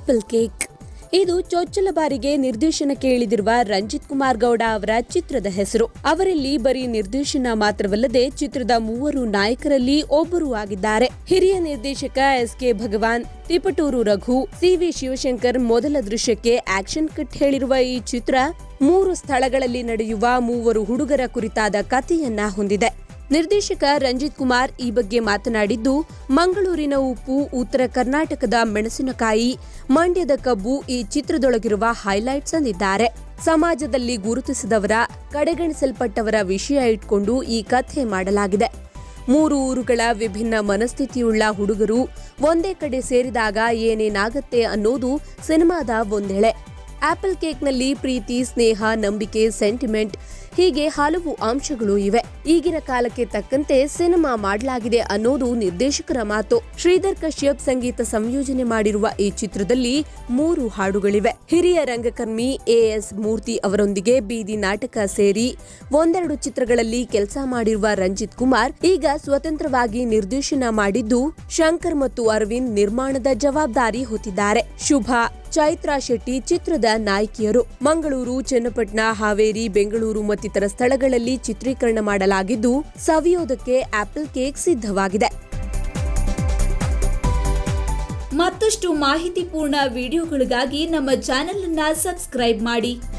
apple cake ಇದು ಚೊಚ್ಚಲ ಬಾರಿಗೆ ನಿರ್ದೇಶನ ಕೇಳಿದಿರುವ ರಂಜಿತ್ ಕುಮಾರ್ ಗೌಡ ಅವರ ಚಿತ್ರದ ಹೆಸರು ಅವರಲ್ಲಿ ಬರೀ ನಿರ್ದೇಶನ ಮಾತ್ರವಲ್ಲದೆ ಚಿತ್ರದ ಮೂವರು ನಾಯಕರಲ್ಲಿ ಒಬ್ಬರು ಆಗಿದ್ದಾರೆ ಹಿರಿಯ ನಿರ್ದೇಶಕ S K Bhagavan Tiptur Raghu CV Shivashankar ಮೊದಲ ದೃಶ್ಯಕ್ಕೆ ಆಕ್ಷನ್ ಕಟ್ ಹೇಳಿರುವ ಈ ಚಿತ್ರ ಮೂರು ಸ್ಥಳಗಳಲ್ಲಿ ನಡೆಯುವ ಮೂವರು ಹುಡುಗರ ಕುರಿತಾದ ಕಥೆಯನ್ನ ಹೊಂದಿದೆ ನಿರ್ದೇಶಕ ರಂಜಿತ್ ಕುಮಾರ್ ಈ ಬಗ್ಗೆ ಮಾತನಾಡಿದ್ದು ಮಂಗಳೂರಿನ ಉಪ್ಪು ಉತ್ತರ ಕರ್ನಾಟಕದ ಮೆಣಸಿನಕಾಯಿ ಮಂಡ್ಯದ ಕಬ್ಬು ಈ ಚಿತ್ರದೊಳಗಿರುವ ಹೈಲೈಟ್ಸ್ ಅಂದಿದ್ದಾರೆ ಸಮಾಜದಲ್ಲಿ ಗುರುತಿಸಿದವರ ಕಡೆಗಣಿಸಲ್ಪಟ್ಟವರ ವಿಷಯ ಇಟ್ಕೊಂಡು ಈ ಕಥೆ ಮಾಡಲಾಗಿದೆ ಮೂರು ಊರುಗಳ ವಿಭಿನ್ನ ಮನಸ್ಥಿತಿಯುಳ್ಳ ಹುಡುಗರು ಒಂದೇ ಕಡೆ ಸೇರಿದಾಗ ಏನೇನಾಗತ್ತೆ ಅನ್ನೋದು ಸಿನಿಮಾದ ಒಂದೆಳೆ ಆಪಲ್ ಕೇಕ್ನಲ್ಲಿ ಪ್ರೀತಿ ಸ್ನೇಹ ನಂಬಿಕೆ ಸೆಂಟಿಮೆಂಟ್ ಹೀಗೆ ಹಲವು ಅಂಶಗಳು ಇವೆ ಈಗಿನ ಕಾಲಕ್ಕೆ ತಕ್ಕಂತೆ ಸಿನಿಮಾ ಮಾಡಲಾಗಿದೆ ಅನ್ನೋದು ನಿರ್ದೇಶಕರ ಮಾತು ಶ್ರೀಧರ್ ಕಶ್ಯಪ್ ಸಂಗೀತ ಸಂಯೋಜನೆ ಮಾಡಿರುವ ಈ ಚಿತ್ರದಲ್ಲಿ ಮೂರು ಹಾಡುಗಳಿವೆ ಹಿರಿಯ ರಂಗಕರ್ಮಿ ಎಎಸ್ ಮೂರ್ತಿ ಅವರೊಂದಿಗೆ ಬೀದಿ ನಾಟಕ ಸೇರಿ ಒಂದೆರಡು ಚಿತ್ರಗಳಲ್ಲಿ ಕೆಲಸ ಮಾಡಿರುವ ರಂಜಿತ್ ಕುಮಾರ್ ಈಗ ಸ್ವತಂತ್ರವಾಗಿ ನಿರ್ದೇಶನ ಮಾಡಿದ್ದು ಶಂಕರ್ ಮತ್ತು ಅರವಿಂದ್ ನಿರ್ಮಾಣದ ಜವಾಬ್ದಾರಿ ಹೊತ್ತಿದ್ದಾರೆ ಶುಭ ಚೈತ್ರಾ ಶೆಟ್ಟಿ ಚಿತ್ರದ ನಾಯಕಿಯರು ಮಂಗಳೂರು ಚನ್ನಪಟ್ಟಣ ಹಾವೇರಿ ಬೆಂಗಳೂರು ಮತ್ತಿತರ ಸ್ಥಳಗಳಲ್ಲಿ ಚಿತ್ರೀಕರಣ ಮಾಡಲಾಗಿದ್ದು ಸವಿಯೋದಕ್ಕೆ ಆಪಲ್ ಕೇಕ್ ಸಿದ್ಧವಾಗಿದೆ ಮತ್ತಷ್ಟು ಮಾಹಿತಿಪೂರ್ಣ ವಿಡಿಯೋಗಳಿಗಾಗಿ ನಮ್ಮ ಚಾನೆಲ್ ಅನ್ನ ಸಬ್ಸ್ಕ್ರೈಬ್ ಮಾಡಿ